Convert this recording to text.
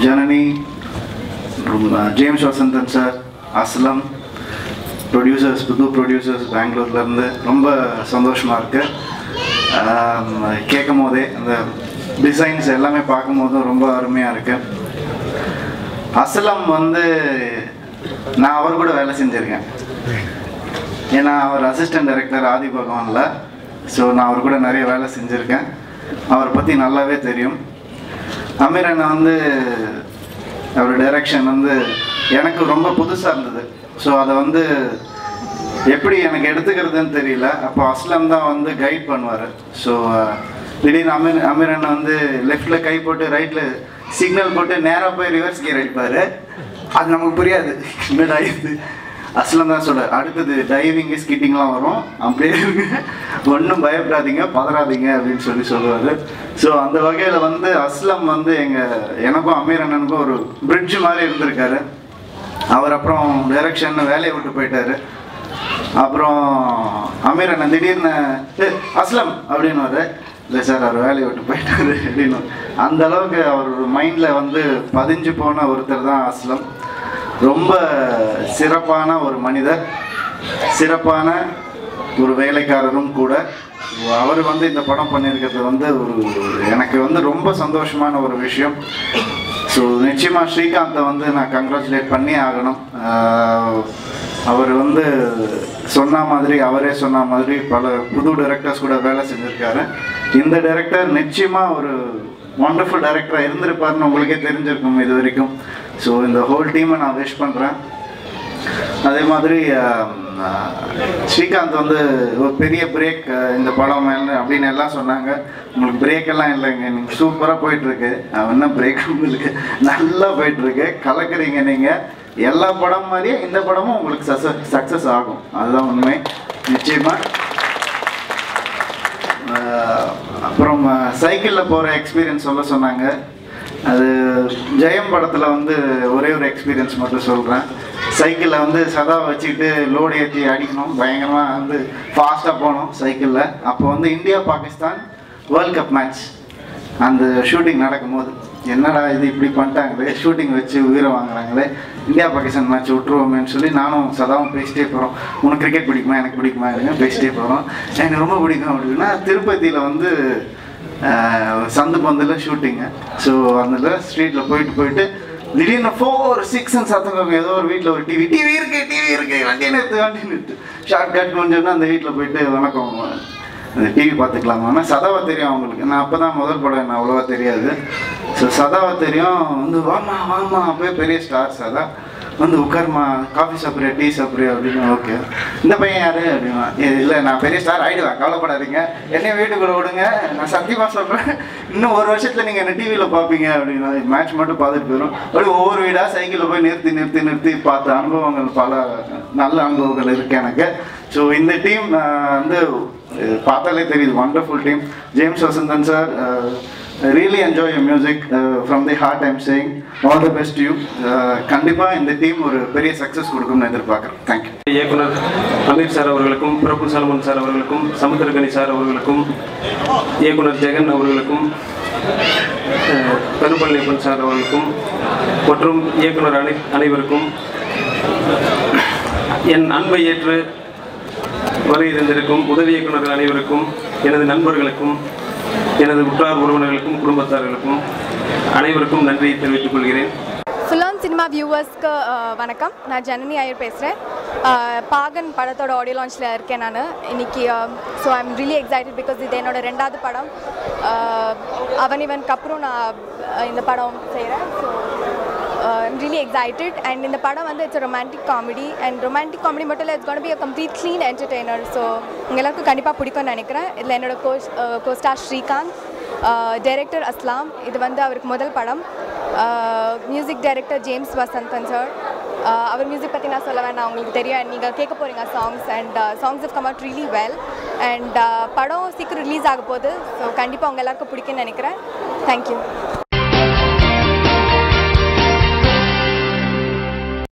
Janani James Vasanthan sir Aslam producers புது producers பெங்களூர்லேருந்து ரொம்ப சந்தோஷமாக இருக்குது கேட்கும் போதே அந்த டிசைன்ஸ் எல்லாமே பார்க்கும் போதும் ரொம்ப அருமையாக இருக்குது அஸ்லம் வந்து நான் அவர் கூட வேலை செஞ்சுருக்கேன் ஏன்னா அவர் அசிஸ்டன்ட் டைரக்டர் ஆதி பகவானில் ஸோ நான் அவர் கூட நிறைய வேலை செஞ்சுருக்கேன் அவரை பற்றி நல்லாவே தெரியும் அமீர் அண்ணா வந்து அவர் டைரக்ஷன் வந்து எனக்கு ரொம்ப புதுசாக இருந்தது ஸோ அதை வந்து எப்படி எனக்கு எடுத்துக்கிறதுன்னு தெரியல அப்போ அஸ்லம் தான் வந்து கைட் பண்ணுவார் ஸோ திடீர்னு அமீர் அமீர் அண்ணா வந்து லெஃப்டில் கை போட்டு ரைட்டில் சிக்னல் போட்டு நேராக போய் ரிவர்ஸ் கியர் அடிப்பார் அது நமக்கு புரியாது என்னடா இது அஸ்லம் தான் சொல்ல அடுத்தது டைவிங்கு ஸ்கிட்டிங்லாம் வரும் அப்படியே ஒன்றும் பயப்படாதீங்க பதறாதீங்க அப்படின்னு சொல்லி சொல்லுவார் ஸோ அந்த வகையில் வந்து அஸ்லம் வந்து எங்கள் எனக்கும் அமீர் அண்ணனுக்கும் ஒரு பிரிட்ஜ் மாதிரி இருந்திருக்காரு அவர் அப்புறம் டைரக்ஷன் வேலையை விட்டு போயிட்டாரு அப்புறம் அமீர் அண்ணன் திடீர்னு "ஏ, அஸ்லம் அப்படின்னு இல்லை சார் அவர் வேலையை விட்டு போயிட்டாரு அப்படின்னு அந்த அளவுக்கு அவர் மைண்டில் வந்து பதிஞ்சு போன ஒருத்தர் தான் அஸ்லம் ரொம்ப சிறப்பான ஒரு மனிதர் சிறப்பான ஒரு வேலைக்காரரும் கூட அவர் வந்து இந்த படம் பண்ணியிருக்கிறது வந்து ஒரு எனக்கு வந்து ரொம்ப சந்தோஷமான ஒரு விஷயம் ஸோ நிச்சயமாக ஸ்ரீகாந்தை வந்து நான் கங்க்ராச்சுலேட் பண்ணி ஆகணும் ஆஹ் அவர் வந்து சொன்ன மாதிரி அவரே சொன்ன மாதிரி பல புது டைரக்டர்ஸ் கூட வேலை செஞ்சுருக்காரு இந்த டைரக்டர் நிச்சயமாக ஒரு ஒண்டர்ஃபுல் டைரக்டராக இருந்திருப்பாருன்னு உங்களுக்கே தெரிஞ்சிருக்கும் இது வரைக்கும் ஸோ இந்த ஹோல் டீமை நான் விஷ் பண்ணுறேன் அதே மாதிரி ஆம், ஆ, ஸ்ரீகாந்த் வந்து ஒரு பெரிய பிரேக் இந்த படம் மேலே அப்படின்னு எல்லாம் சொன்னாங்க உங்களுக்கு பிரேக் எல்லாம் இல்லைங்க நீங்கள் சூப்பராக போயிட்டுருக்கு என்ன பிரேக் உங்களுக்கு நல்லா போயிட்டுருக்கு கலக்குறீங்க நீங்கள் எல்லா படம் மாதிரியே இந்த படமும் உங்களுக்கு சக்ஸஸ் சக்ஸஸ் ஆகும் அதுதான் உண்மை நிச்சயமாக ஆஹ் அப்புறம் சைக்கிளில் போகிற எக்ஸ்பீரியன்ஸ் சொல்ல சொன்னாங்க அது ஜெயம் படத்தில் வந்து ஒரே ஒரு எக்ஸ்பீரியன்ஸ் மட்டும் சொல்கிறேன் சைக்கிளில் வந்து சதா வச்சுக்கிட்டு லோடு ஏற்றி அடிக்கணும் பயங்கரமாக வந்து ஃபாஸ்ட்டாக போகணும் சைக்கிளில் அப்போ வந்து India Pakistan world cup match அந்த ஷூட்டிங் நடக்கும்போது என்னடா இது இப்படி பண்ணிட்டாங்களே ஷூட்டிங் வச்சு உயிரை வாங்குறாங்களே இந்தியா பாகிஸ்தான் மேட்ச் விட்டுருவோமேன்னு சொல்லி நானும் சதாவும் பேசிட்டே போகிறோம் உனக்கு கிரிக்கெட் பிடிக்குமா எனக்கு பிடிக்குமா எனக்கு பேசிட்டே போகிறோம் எனக்கு ரொம்ப பிடிக்கும் அப்படின்னா திருப்பதியில் வந்து ஆஹ், சந்து பந்தில் ஷூட்டிங்கு ஸோ அதில் ஸ்ட்ரீட்டில் போயிட்டு போயிட்டு திடீர்னு ஃபோர் சிக்ஸ்ன்னு சத்தம் கேட்கும். ஏதோ ஒரு வீட்டில் ஒரு டிவி டிவி இருக்கு டிவி இருக்கு வண்டி நிறுத்து வண்டி நிறுத்து ஷார்ட் கட் கொஞ்சம்னா அந்த வீட்டில் போயிட்டு வணக்கம் அந்த டிவி பார்த்துக்கலாமா ஆனால் சதாவை தெரியும் அவங்களுக்கு நான் அப்போ தான் முதல் படம் எனக்கு அவ்வளோவா தெரியாது ஸோ சதாவை தெரியும் வந்து வாமா வாமா அப்போயே பெரிய ஸ்டார் சதா வந்து உட்காருமா காஃபி சாப்பிட்றியா டீ சாப்பிட்றியா அப்படின்னு ஓகே இந்த பையன் யாரு அப்படின்னா இல்லை நான் பெரிய ஸ்டார் ஆகிடுவேன் கவலைப்படாதீங்க என்னையும் வீட்டுக்குள்ள விடுங்க நான் சத்தியமாக சொல்கிறேன் இன்னும் ஒரு வருஷத்தில் நீங்கள் என்ன டிவியில் பார்ப்பீங்க அப்படின்னா மேட்ச் மட்டும் பார்த்துட்டு போயிடும் அப்படி ஒவ்வொரு வீடாக சைக்கிளில் போய் நிறுத்தி நிறுத்தி நிறுத்தி பார்த்த அனுபவங்கள் பல நல்ல அனுபவங்கள் இருக்கு எனக்கு ஸோ இந்த டீம் வந்து அஹ், பார்த்தாலே தெரியுது wonderful team James Vasanthan sir really enjoy your music from the heart I'm saying all the best you கண்டிப்பாக இந்த டீம் ஒரு பெரிய சக்ஸஸ் கொடுக்கும்னு எதிர்பார்க்குறேன் தேங்க்யூ இயக்குனர் அமீர் சார் அவர்களுக்கும் பிரபு சல்மன் சார் அவர்களுக்கும் சமுத்திரகனி சார் அவர்களுக்கும் இயக்குனர் ஜெகன் அவர்களுக்கும் அஹ், பெரும்பழனியப்பன் சார் அவர்களுக்கும் மற்றும் இயக்குனர் அனை அனைவருக்கும் என் அன்பை ஏற்று வருகை தந்திருக்கும் உதவி இயக்குநர்கள் அனைவருக்கும் எனது நண்பர்களுக்கும் எனது உற்றார் உறவினர்களுக்கும் குடும்பத்தார்களுக்கும் அனைவருக்கும் நன்றியை தெரிவித்துக் கொள்கிறேன் ஃபுல்லான் சினிமா வியூவர்ஸ்க்கு வணக்கம் நான் ஜனனி ஐயர் பேசுகிறேன் பாகன் படத்தோட ஆடியோ லான்ச்சில் இருக்கேன் நான் இன்னைக்கு so I am really excited because இது என்னோட ரெண்டாவது படம் அஹ், அவன் இவனுக்கு அப்புறம் நான் அஹ், இந்த படம் செய்கிறேன் so I'm really excited and இந்த படம் வந்து it's romantic comedy and romantic comedy மட்டும் இல்லை it's gonna be a complete clean entertainer so உங்க எல்லாருக்கும் கண்டிப்பாக பிடிக்கும்னு நினைக்கிறேன் இதில் என்னோட கோச் கோஸ்டார் ஸ்ரீகாந்த் டைரக்டர் அஸ்லாம் இது வந்து அவருக்கு முதல் படம் music director James Vasanthan sir அவர் மியூசிக் பற்றி நான் சொல்ல வேண்டாம் உங்களுக்கு தெரியும் நீங்கள் கேட்க போகிறீங்க songs and songs is come out really well and படம் சீக்கிரம் ரிலீஸ் ஆக போகுது ஸோ கண்டிப்பாக உங்கள் எல்லாருக்கும் பிடிக்கும்னு நினைக்கிறேன் தேங்க்யூ